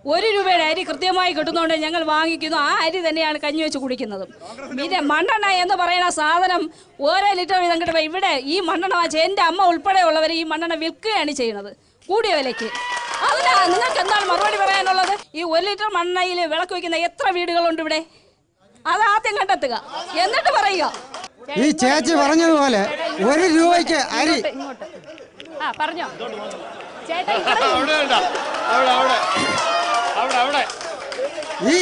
ഒരു രൂപയുടെ അരി കൃത്യമായി കിട്ടുന്നതുകൊണ്ട് ഞങ്ങൾ വാങ്ങിക്കുന്നു ആ അരി തന്നെയാണ് കഞ്ഞി വെച്ച് കുടിക്കുന്നതും പിന്നെ മണ്ണെണ്ണ എന്ന് പറയുന്ന സാധനം ഓരോ ലിറ്റർ വീതം കിട്ടുമ്പോൾ ഇവിടെ ഈ മണ്ണെണ്ണ വാങ്ങിച്ച് എൻ്റെ അമ്മ ഉൾപ്പെടെയുള്ളവർ ഈ മണ്ണെണ്ണ വിൽക്കുകയാണ് ചെയ്യുന്നത് കൂടിയ വിലയ്ക്ക് അതിനാ നിങ്ങൾക്ക് എന്താണ് മറുപടി പറയാനുള്ളത് ഈ ഒരു ലിറ്റർ മണ്ണെണ്ണയിൽ വിളക്ക് വയ്ക്കുന്ന എത്ര വീടുകളുണ്ട് ഇവിടെ അത് ആദ്യം കണ്ടെത്തുക എന്നിട്ട് പറയുക ഈ ചേച്ചി പറഞ്ഞതുപോലെ ഒരു രൂപയ്ക്ക് അരി ഇങ്ങോട്ട്, ഇങ്ങോട്ട് ആ പറഞ്ഞോ ചേട്ടാ ഇവിടെ അവിടെ വേണ്ട അവിടെ അവിടെ അവിടെ അവിടെ ഈ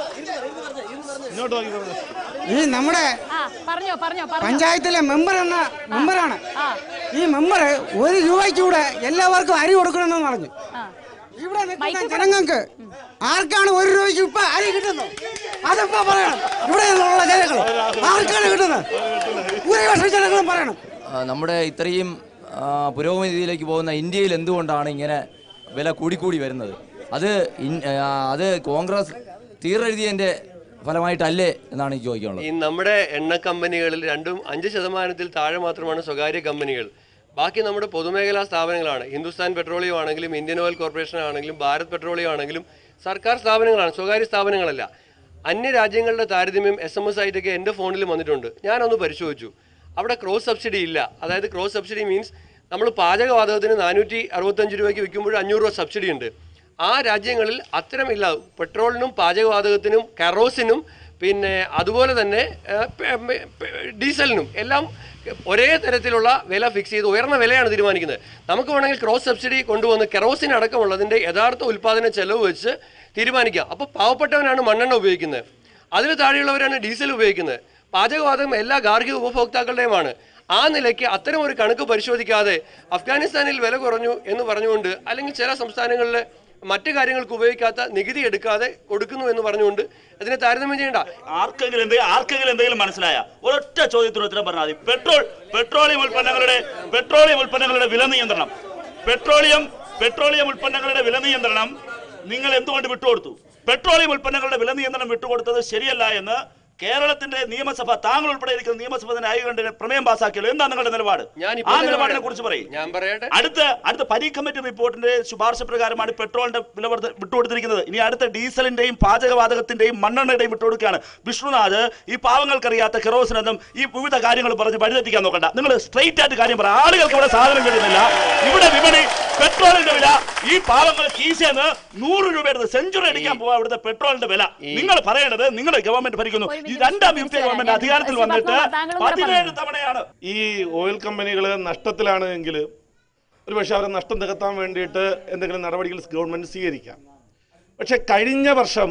ഇങ്ങോട്ട് നോക്കി പറഞ്ഞു ഈ നമ്മുടെ ആ പറഞ്ഞോ പറഞ്ഞോ പറഞ്ഞോ പഞ്ചായത്തിലെ മെമ്പർ എന്ന മെമ്പറാണ് ആ ഈ മെമ്പർ ഒരു രൂപയ്ക്ക് കൂടെ എല്ലാവർക്കും അരി കൊടുക്കണമെന്ന് പറഞ്ഞു ആ ഇവിടെ നിൽക്കുന്ന ജനങ്ങൾക്ക് ആർക്കാണ് ഒരു രൂപയ്ക്ക് ഇപ്പൊ അരി കിട്ടുന്നത് അതിപ്പോ പറയണം ഇവിടെ നിന്നുള്ള ജനങ്ങൾ ആർക്കാണ് കിട്ടുന്നത് ഭൂരിപക്ഷം ജനങ്ങളും പറയണം ആ, നമ്മുടെ ഇത്രയും ആ, പുരോഗതിയിലേക്ക് പോകുന്ന ഇന്ത്യയിൽ എന്തുകൊണ്ടാണ് ഇങ്ങനെ വില കൂടിക്കൂടി വരുന്നത് അത് ഇൻ- ആ, അത് കോൺഗ്രസ് തീരെഴുതിയതിൻ്റെ ഫലമായിട്ടല്ലേ എന്നാണ് എനിക്ക് ചോദിക്കാനുള്ളത് ഈ നമ്മുടെ എണ്ണ കമ്പനികളിൽ രണ്ടും അഞ്ച് ശതമാനത്തിൽ താഴെ മാത്രമാണ് സ്വകാര്യ കമ്പനികൾ ബാക്കി നമ്മുടെ പൊതുമേഖലാ സ്ഥാപനങ്ങളാണ് ഹിന്ദുസ്ഥാൻ പെട്രോളിയം ആണെങ്കിലും ഇന്ത്യൻ ഓയിൽ കോർപ്പറേഷൻ ആണെങ്കിലും ഭാരത് പെട്രോളിയം ആണെങ്കിലും സർക്കാർ സ്ഥാപനങ്ങളാണ് സ്വകാര്യ സ്ഥാപനങ്ങളല്ല അന്യ രാജ്യങ്ങളുടെ താരതമ്യം എസ് എം എസ് ആയിട്ടൊക്കെ എൻ്റെ ഫോണിൽ വന്നിട്ടുണ്ട് ഞാനൊന്ന് പരിശോധിച്ചു അവിടെ ക്രോസ് സബ്സിഡി ഇല്ല അതായത് ക്രോസ് സബ്സിഡി മീൻസ് നമ്മൾ പാചകവാതകത്തിന് നാനൂറ്റി അറുപത്തഞ്ച് രൂപയ്ക്ക് വിൽക്കുമ്പോൾ അഞ്ഞൂറ് രൂപ സബ്സിഡി ഉണ്ട് ആ രാജ്യങ്ങളിൽ അത്തരമില്ല പെട്രോളിനും പാചകവാതകത്തിനും കറോസിനും പിന്നെ അതുപോലെ തന്നെ ആ, പെ- പെ- പെ- ഡീസലിനും എല്ലാം ഒരേ തരത്തിലുള്ള വില ഫിക്സ് ചെയ്ത് ഉയർന്ന വിലയാണ് തീരുമാനിക്കുന്നത് നമുക്ക് വേണമെങ്കിൽ ക്രോസ് സബ്സിഡി കൊണ്ടുവന്ന് കെറോസിൻ അടക്കമുള്ളതിൻ്റെ യഥാർത്ഥ ഉൽപ്പാദന ചെലവ് വെച്ച് തീരുമാനിക്കാം അപ്പോൾ പാവപ്പെട്ടവനാണ് മണ്ണെണ്ണ ഉപയോഗിക്കുന്നത് അതിന് താഴെയുള്ളവരാണ് ഡീസൽ ഉപയോഗിക്കുന്നത് പാചകവാതകം എല്ലാ ഗാർഹിക ഉപഭോക്താക്കളുടെയുമാണ് ആ നിലയ്ക്ക് അത്തരം ഒരു കണക്ക് പരിശോധിക്കാതെ അഫ്ഗാനിസ്ഥാനിൽ വില കുറഞ്ഞു എന്ന് പറഞ്ഞുകൊണ്ട് അല്ലെങ്കിൽ ചില സംസ്ഥാനങ്ങളിൽ മറ്റു കാര്യങ്ങൾക്ക് ഉപയോഗിക്കാത്ത നികുതി എടുക്കാതെ കൊടുക്കുന്നു എന്ന് പറഞ്ഞുകൊണ്ട് അതിനെ താരതമ്യം ചെയ്യണ്ട ആർക്കെങ്കിലും എന്തെങ്കിലും ആർക്കെങ്കിലും എന്തെങ്കിലും മനസ്സിലായ ഒരൊറ്റ ചോദ്യത്തിന് ഉത്തരം പറഞ്ഞാൽ മതി പെട്രോൾ പെട്രോളിയം ഉൽപ്പന്നങ്ങളുടെ പെട്രോളിയം ഉൽപ്പന്നങ്ങളുടെ വില നിയന്ത്രണം പെട്രോളിയം പെട്രോളിയം ഉൽപ്പന്നങ്ങളുടെ വില നിയന്ത്രണം നിങ്ങൾ എന്തുകൊണ്ട് വിട്ടുകൊടുത്തു പെട്രോളിയം ഉൽപ്പന്നങ്ങളുടെ വില നിയന്ത്രണം വിട്ടുകൊടുത്തത് ശരിയല്ല എന്ന് കേരളത്തിന്റെ നിയമസഭ താങ്കൾ ഉൾപ്പെടെ ഇരിക്കുന്ന നിയമസഭ തന്നെ ആയതുകൊണ്ട് പ്രമേയം പാസ്സാക്കിയല്ലോ എന്താ നിങ്ങളുടെ നിലപാട് ഞാൻ ആ ഇപ്പോൾ തന്നെ നിലപാടിനെ പറയാം. കുറിച്ച് പറയും ഞാൻ പറയട്ടെ അടുത്ത അടുത്ത പരി കമ്മിറ്റി റിപ്പോർട്ടിന്റെ ശുപാർശ പ്രകാരമാണ് പെട്രോളിന്റെ വില വർദ്ധ- വിട്ടുകൊടുത്തിരിക്കുന്നത് ഇനി അടുത്ത ഡീസലിന്റെയും പാചകവാതകത്തിന്റെയും മണ്ണെണ്ണയുടെയും വിട്ടുകൊടുക്കുകയാണ് വിഷ്ണുനാഥ് ഈ പാവങ്ങൾക്കറിയാത്ത കെറോസിനെന്നും ഈ വിവിധ കാര്യങ്ങൾ പറഞ്ഞ് വഴിതെറ്റിക്കാൻ നോക്കണ്ട നിങ്ങൾ സ്ട്രെയിറ്റ് ആയിട്ട് കാര്യം പറ ആളുകൾക്ക് ഇവിടെ സാധനം കിട്ടുന്നില്ല ഇവിടെ വിപണി പെട്രോളിന്റെ വില ഈ പാവങ്ങൾ കീശന്ന് നൂറ് രൂപയുടെ സെഞ്ചുറി അടിക്കാൻ പോവാ ഇവിടുത്തെ പെട്രോളിന്റെ വില നിങ്ങൾ പറയേണ്ടത് നിങ്ങളുടെ ഗവൺമെന്റ് ഭരിക്കുന്നു ഒരു ഈ മിനിറ്റ് രണ്ടാം യു പി ഞാൻ ഗവൺമെന്റ് അധികാരത്തിൽ ശ്രീ വന്നിട്ട് പത്മനാഭ, താങ്കളും കൂടെ പതിനേഴ് പറഞ്ഞു. തവണയാണ് ഈ ഓയിൽ കമ്പനികൾ നഷ്ടത്തിലാണ് എങ്കിൽ ഒരു പക്ഷേ അവരെ നഷ്ടം നികത്താൻ വേണ്ടിയിട്ട് എന്തെങ്കിലും നടപടികൾ ഗവൺമെന്റ് സ്വീകരിക്കാം പക്ഷെ കഴിഞ്ഞ വർഷം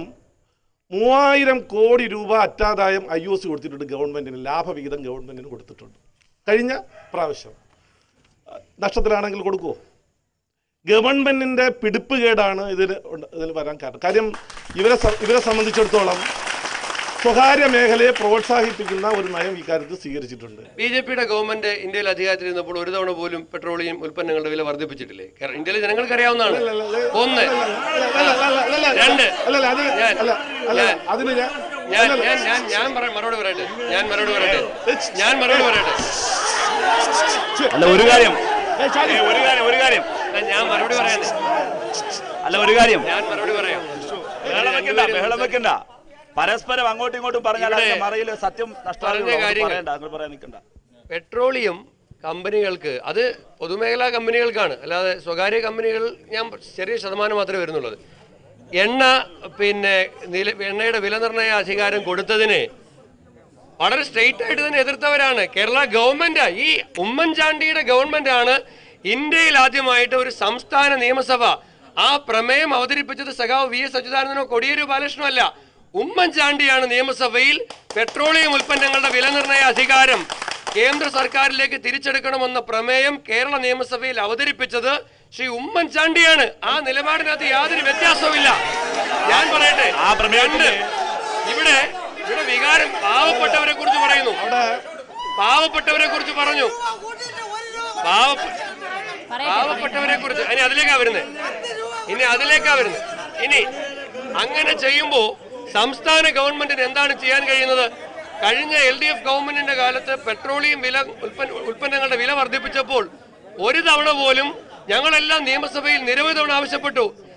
മൂവായിരം കോടി രൂപ അറ്റാദായം ഐ ഒ സി കൊടുത്തിട്ടുണ്ട് ഗവൺമെന്റിന് ലാഭവിഹിതം ഗവൺമെന്റിന് കൊടുത്തിട്ടുണ്ട് കഴിഞ്ഞ പ്രാവശ്യം അഹ് നഷ്ടത്തിലാണെങ്കിൽ കൊടുക്കുമോ ഗവൺമെന്റിന്റെ പിടിപ്പുകേടാണ് ഇതിൽ ഉണ്ട്- ഇതിൽ വരാൻ കാരണം കാര്യം ഇവരെ സ- ഇവരെ സംബന്ധിച്ചിടത്തോളം സ്വകാര്യ മേഖലയെ പ്രോത്സാഹിപ്പിക്കുന്ന ഒരു നയം ഇക്കാര്യത്തിൽ സ്വീകരിച്ചിട്ടുണ്ട് ബി ജെ പിയുടെ ഗവൺമെന്റ് ഇന്ത്യയിൽ അധികാരത്തിലിരുന്നപ്പോൾ ഒരു തവണ പോലും പെട്രോളിയം ഉൽപ്പന്നങ്ങളുടെ വില വർദ്ധിപ്പിച്ചിട്ടില്ലേ കേരള- ഇന്ത്യയിലെ ജനങ്ങൾക്ക് അറിയാവുന്നതാണ് ഒന്ന് രണ്ട് അല്ലല്ല അത് ഞാൻ- അല്ല അല്ല ഞാൻ- അതിന് ഞാൻ ഞാൻ ഞാൻ ഞാൻ ഞാൻ പറ- മറുപടി പറയട്ടെ ഞാൻ മറുപടി പറയട്ടെ ഞാൻ മറുപടി പറയട്ടെ അല്ല ഒരു കാര്യം ഏ, ഒരു കാര്യം ഒരു കാര്യം ഞാൻ- ഞാൻ മറുപടി പറയാൻ അല്ല ഒരു കാര്യം ഞാൻ മറുപടി പറയാം ബഹളം വെക്കണ്ട ബഹളം വെക്കണ്ട പരസ്പരം അങ്ങോട്ടും ഇങ്ങോട്ടും പറഞ്ഞാൽ ഇവിടെ അതിന്റെ മറയില് സത്യം നഷ്ടമാകും പറഞ്ഞ കാര്യങ്ങൾ. പറയണ്ട നിങ്ങൾ പറയാൻ നിൽക്കണ്ട പെട്രോളിയം കമ്പനികൾക്ക് അത് പൊതുമേഖലാ കമ്പനികൾക്കാണ് അല്ലാതെ സ്വകാര്യ കമ്പനികൾ ഞാൻ ചെറിയ ശതമാനം മാത്രമേ വരുന്നുള്ളത് എണ്ണ പിന്നെ നില എണ്ണയുടെ വില നിർണ്ണയ അധികാരം കൊടുത്തതിന് വളരെ സ്ട്രെയിറ്റ് ആയിട്ട് തന്നെ എതിർത്തവരാണ് കേരള ഗവൺമെന്റ് ഈ ഉമ്മൻചാണ്ടിയുടെ ഗവൺമെന്റ് ആണ് ഇന്ത്യയിൽ ആദ്യമായിട്ട് ഒരു സംസ്ഥാന നിയമസഭ ആ പ്രമേയം അവതരിപ്പിച്ചത് സഖാവ് വി എസ് അച്യുതാനന്ദനോ കൊടിയേരി ബാലകൃഷ്ണനോ അല്ല ഉമ്മൻചാണ്ടിയാണ് നിയമസഭയിൽ പെട്രോളിയം ഉൽപ്പന്നങ്ങളുടെ വില നിർണ്ണയ അധികാരം കേന്ദ്ര സർക്കാരിലേക്ക് തിരിച്ചെടുക്കണമെന്ന പ്രമേയം കേരള നിയമസഭയിൽ അവതരിപ്പിച്ചത് ശ്രീ ഉമ്മൻചാണ്ടിയാണ് ആ നിലപാടിനകത്ത് യാതൊരു വ്യത്യാസവുമില്ല ഞാൻ പറയട്ടെ ആ പ്രമേയത്തിന്റെ- രണ്ട് ഇവിടെ ഇവിടെ വികാരം പാവപ്പെട്ടവരെ കുറിച്ച് പറയുന്നു പാവപ്പെട്ടവരെ കുറിച്ച് പറഞ്ഞു പാവപ്പെ- പാവപ്പെട്ടവരെ കുറിച്ച് ഇനി അതിലേക്കാ വരുന്നത് ഇനി അതിലേക്കാ വരുന്നത് ഇനി അങ്ങനെ ചെയ്യുമ്പോൾ സംസ്ഥാന ഗവൺമെന്റിന് എന്താണ് ചെയ്യാൻ കഴിയുന്നത് കഴിഞ്ഞ എൽ ഡി എഫ് ഗവൺമെന്റിന്റെ കാലത്ത് പെട്രോളിയം വില ഉൽപ്പന്ന ഉൽപ്പന്നങ്ങളുടെ വില വർദ്ധിപ്പിച്ചപ്പോൾ ഒരു തവണ പോലും ഞങ്ങളെല്ലാം നിയമസഭയിൽ നിരവധി തവണ ആവശ്യപ്പെട്ടു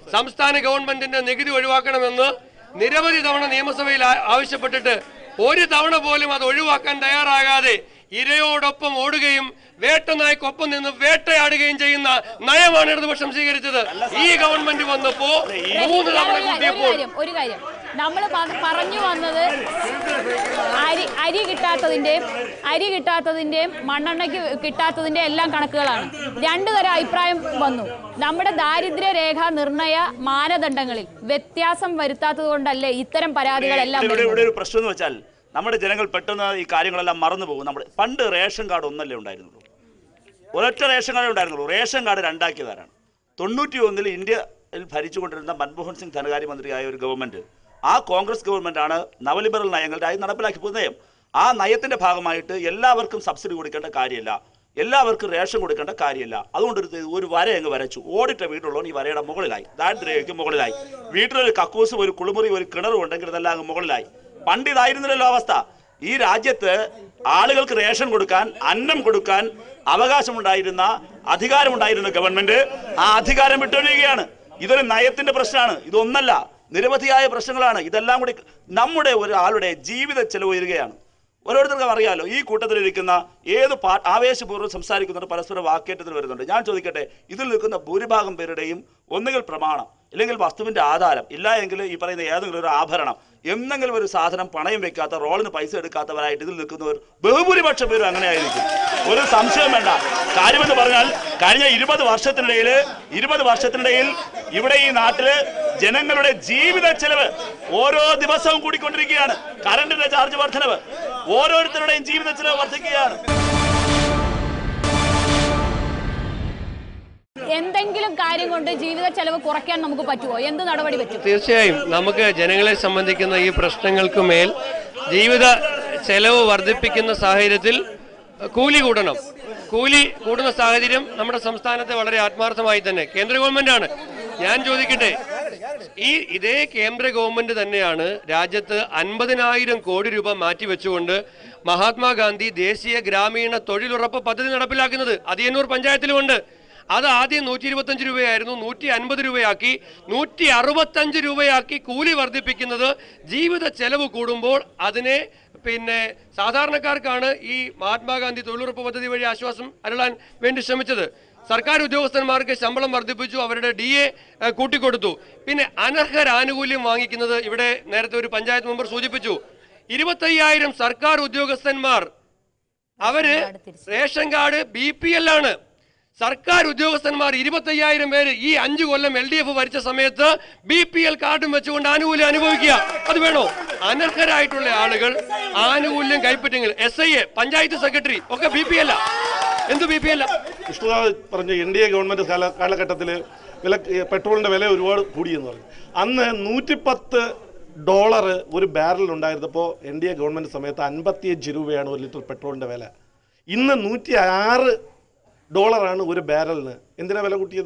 സംസ്ഥാന ഗവൺമെന്റിന്റെ നികുതി ഒഴിവാക്കണമെന്ന് നിരവധി തവണ നിയമസഭയിൽ ആ- ആവശ്യപ്പെട്ടിട്ട് ഒരു തവണ പോലും അത് ഒഴിവാക്കാൻ തയ്യാറാകാതെ ഇരയോടൊപ്പം ഓടുകയും വേട്ടനായ്ക്കൊപ്പം നിന്ന് വേട്ടയാടുകയും ചെയ്യുന്ന നയമാണ് ഇടതുപക്ഷം സ്വീകരിച്ചത് ഈ ഗവൺമെന്റ് വന്നപ്പോ മൂന്ന് തവണ ഒരു കൂട്ടിയപ്പോൾ കാര്യം ഒരു കാര്യം നമ്മൾ പറഞ്ഞു വന്നത് അരി അരി കിട്ടാത്തതിന്റെയും അരി കിട്ടാത്തതിന്റെയും മണ്ണെണ്ണയ്ക്ക് കിട്ടാത്തതിന്റെ എല്ലാം കണക്കുകളാണ് രണ്ടു തരം അഭിപ്രായം വന്നു നമ്മുടെ ദാരിദ്ര്യ രേഖ നിർണയ മാനദണ്ഡങ്ങളിൽ വ്യത്യാസം വരുത്താത്തത് കൊണ്ടല്ലേ ഇത്തരം പരാതികളെല്ലാം ഇവിടെ ഇവിടെ വരുന്നത്? ഒരു പ്രശ്നം എന്ന് വെച്ചാൽ നമ്മുടെ ജനങ്ങൾ പെട്ടെന്ന് ഈ കാര്യങ്ങളെല്ലാം മറന്നു പോകും നമ്മുടെ പണ്ട് റേഷൻ കാർഡ് ഒന്നല്ലേ ഉണ്ടായിരുന്നുള്ളൂ ഒരൊറ്റ റേഷൻ കാർഡേ ഉണ്ടായിരുന്നുള്ളൂ റേഷൻ കാർഡ് രണ്ടാക്കിയതാരാണ് തൊണ്ണൂറ്റി ഒന്നിൽ ഇന്ത്യയിൽ ഭരിച്ചുകൊണ്ടിരുന്ന മൻമോഹൻ സിംഗ് ധനകാര്യമന്ത്രിയായ ഒരു ഗവൺമെന്റ് ആ കോൺഗ്രസ് ഗവൺമെന്റാണ് നവലിബറൽ നയങ്ങളുടെയായി നടപ്പിലാക്കി പോകുന്ന നയം ആ നയത്തിന്റെ ഭാഗമായിട്ട് എല്ലാവർക്കും സബ്സിഡി കൊടുക്കേണ്ട കാര്യമില്ല എല്ലാവർക്കും റേഷൻ കൊടുക്കേണ്ട കാര്യമില്ല അതുകൊണ്ട് ഒരു തെ- ഒരു വര അങ്ങ് വരച്ചു ഓടിട്ട വീടുള്ളവൻ ഈ വരയുടെ മുകളിലായി ദാരിദ്ര്യക്ക് മുകളിലായി വീട്ടിലൊരു കക്കൂസും ഒരു കുളിമുറി ഒരു കിണറും ഉണ്ടെങ്കിൽ ഇതെല്ലാം അങ്ങ് മുകളിലായി പണ്ട് ഇതായിരുന്നില്ലല്ലോ അവസ്ഥ ഈ രാജ്യത്ത് ആളുകൾക്ക് റേഷൻ കൊടുക്കാൻ അന്നം കൊടുക്കാൻ അവകാശമുണ്ടായിരുന്ന അധികാരമുണ്ടായിരുന്ന ഗവൺമെന്റ് ആ അധികാരം വിട്ടൊഴിയുകയാണ് ഇതൊരു നയത്തിന്റെ പ്രശ്നമാണ് ഇതൊന്നല്ല നിരവധിയായ പ്രശ്നങ്ങളാണ് ഇതെല്ലാം കൂടി നമ്മുടെ ഒരാളുടെ ജീവിത ചെലവ് ഉയരുകയാണ് ഓരോരുത്തർക്കും അറിയാലോ ഈ കൂട്ടത്തിലിരിക്കുന്ന ഏത് പാ ആവേശപൂർവ്വം സംസാരിക്കുന്നുണ്ട് പരസ്പരം വാക്കേറ്റത്തിൽ വരുന്നുണ്ട് ഞാൻ ചോദിക്കട്ടെ ഇതിൽ നിൽക്കുന്ന ഭൂരിഭാഗം പേരുടെയും ഒന്നുകിൽ പ്രമാണം ഇല്ലെങ്കിൽ വസ്തുവിന്റെ ആധാരം ഇല്ല എങ്കിൽ ഈ പറയുന്ന ഏതെങ്കിലും ഒരു ആഭരണം എന്തെങ്കിലും ഒരു സാധനം പണയം വെക്കാത്ത റോളിന് പൈസ എടുക്കാത്തവരായിട്ട് ഇതിൽ നിൽക്കുന്നവർ ബഹുഭൂരിപക്ഷം പേരും അങ്ങനെ ആയിരിക്കും ഒരു സംശയം വേണ്ട കാര്യമെന്ന് പറഞ്ഞാൽ കഴിഞ്ഞ ഇരുപത് വർഷത്തിനിടയിൽ ഇരുപത് വർഷത്തിനിടയിൽ ഇവിടെ ഈ നാട്ടില് ജനങ്ങളുടെ ജീവിത ചെലവ് ഓരോ ദിവസവും കൂടിക്കൊണ്ടിരിക്കുകയാണ് കറണ്ടിന്റെ ചാർജ് വർധനവ് ഓരോരുത്തരുടെയും ജീവിത ചെലവ് വർദ്ധിക്കുകയാണ് എന്തെങ്കിലും കാര്യം കൊണ്ട് ജീവിത ചെലവ് കുറയ്ക്കാൻ നമുക്ക് പറ്റുമോ എന്ത് നടപടി പറ്റും തീർച്ചയായും നമുക്ക് ജനങ്ങളെ സംബന്ധിക്കുന്ന ഈ പ്രശ്നങ്ങൾക്ക് മേൽ ജീവിത ചെലവ് വർദ്ധിപ്പിക്കുന്ന സാഹചര്യത്തിൽ കൂലി കൂടണം കൂലി കൂടുന്ന സാഹചര്യം നമ്മുടെ സംസ്ഥാനത്തെ വളരെ ആത്മാർത്ഥമായി തന്നെ കേന്ദ്ര ഗവൺമെന്റാണ് ഞാൻ ചോദിക്കട്ടെ ഈ ഇതേ കേന്ദ്ര ഗവൺമെന്റ് തന്നെയാണ് രാജ്യത്ത് അൻപതിനായിരം കോടി രൂപ മാറ്റിവെച്ചുകൊണ്ട് മഹാത്മാഗാന്ധി ദേശീയ ഗ്രാമീണ തൊഴിലുറപ്പ് പദ്ധതി നടപ്പിലാക്കുന്നത് അതിയന്നൂർ പഞ്ചായത്തിലുമുണ്ട് അത് ആദ്യം നൂറ്റി ഇരുപത്തഞ്ച് രൂപയായിരുന്നു നൂറ്റി അൻപത് രൂപയാക്കി നൂറ്റി അറുപത്തഞ്ച് രൂപയാക്കി കൂലി വർദ്ധിപ്പിക്കുന്നത് ജീവിത ചെലവ് കൂടുമ്പോൾ അതിനെ പിന്നെ സാധാരണക്കാർക്കാണ് ഈ മഹാത്മാഗാന്ധി തൊഴിലുറപ്പ് പദ്ധതി വഴി ആശ്വാസം അരുളാൻ വേണ്ടി ശ്രമിച്ചത് സർക്കാർ ഉദ്യോഗസ്ഥന്മാർക്ക് ശമ്പളം വർദ്ധിപ്പിച്ചു അവരുടെ ഡി എ കൂട്ടിക്കൊടുത്തു പിന്നെ അനർഹർ ആനുകൂല്യം വാങ്ങിക്കുന്നത് ഇവിടെ നേരത്തെ ഒരു പഞ്ചായത്ത് മെമ്പർ സൂചിപ്പിച്ചു ഇരുപത്തയ്യായിരം സർക്കാർ ഉദ്യോഗസ്ഥന്മാർ അവര് ration card B P L ആണ് സർക്കാർ ഉദ്യോഗസ്ഥന്മാർ ഇരുപത്തയ്യായിരം പേര് ഈ അഞ്ചു കൊല്ലം എൽ ഡി എഫ് ഭരിച്ച സമയത്ത് ബി പി എൽ കാർഡും വെച്ചുകൊണ്ട് ആനുകൂല്യം അനുഭവിക്കുക അത് വേണോ അനർഹരായിട്ടുള്ള ആളുകൾ ആനുകൂല്യം കൈപ്പറ്റെങ്കിൽ S I A panchayat secretary ഒക്കെ ബി പി അല്ല എന്ത് ബി പി അല്ല വിഷ്ണുനാഥ് പറഞ്ഞു എൻ ഡി എ ഗവൺമെൻറ് കാല കാലഘട്ടത്തിൽ വില പെട്രോളിൻ്റെ വില ഒരുപാട് കൂടിയെന്ന് പറഞ്ഞു അന്ന് നൂറ്റിപ്പത്ത് ഡോളർ ഒരു ബാരൽ ഉണ്ടായിരുന്നപ്പോൾ എൻ ഡി എ ഗവൺമെൻറ് സമയത്ത് അൻപത്തിയഞ്ച് രൂപയാണ് ഒരു ലിറ്റർ പെട്രോളിൻ്റെ വില ഇന്ന് നൂറ്റി ആറ് ഡോളറാണ് ഒരു ബാരലിന് എന്തിനാ വില കൂട്ടിയത്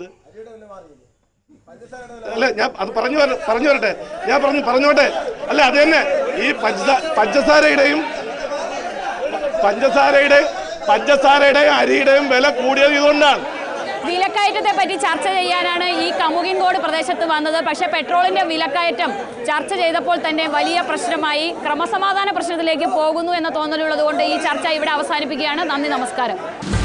അല്ല ഞാൻ അത് പറഞ്ഞു വര പറഞ്ഞു വരട്ടെ ഞാൻ പറഞ്ഞു പറഞ്ഞോട്ടെ അല്ല അത് തന്നെ ഈ പഞ്ചസാ പഞ്ചസാരയുടെയും പഞ്ചസാരയുടെയും പഞ്ചസാരയുടെയും അരിയുടെയും വില കൂടിയത് ഇതുകൊണ്ടാണ് വിലക്കയറ്റത്തെ പറ്റി ചർച്ച ചെയ്യാനാണ് ഈ കമുകിൻകോട് പ്രദേശത്ത് വന്നത് പക്ഷേ പെട്രോളിന്റെ വിലക്കയറ്റം ചർച്ച ചെയ്തപ്പോൾ തന്നെ വലിയ പ്രശ്നമായി ക്രമസമാധാന പ്രശ്നത്തിലേക്ക് പോകുന്നു എന്ന തോന്നലുള്ളത് കൊണ്ട് ഈ ചർച്ച ഇവിടെ അവസാനിപ്പിക്കുകയാണ് നന്ദി നമസ്കാരം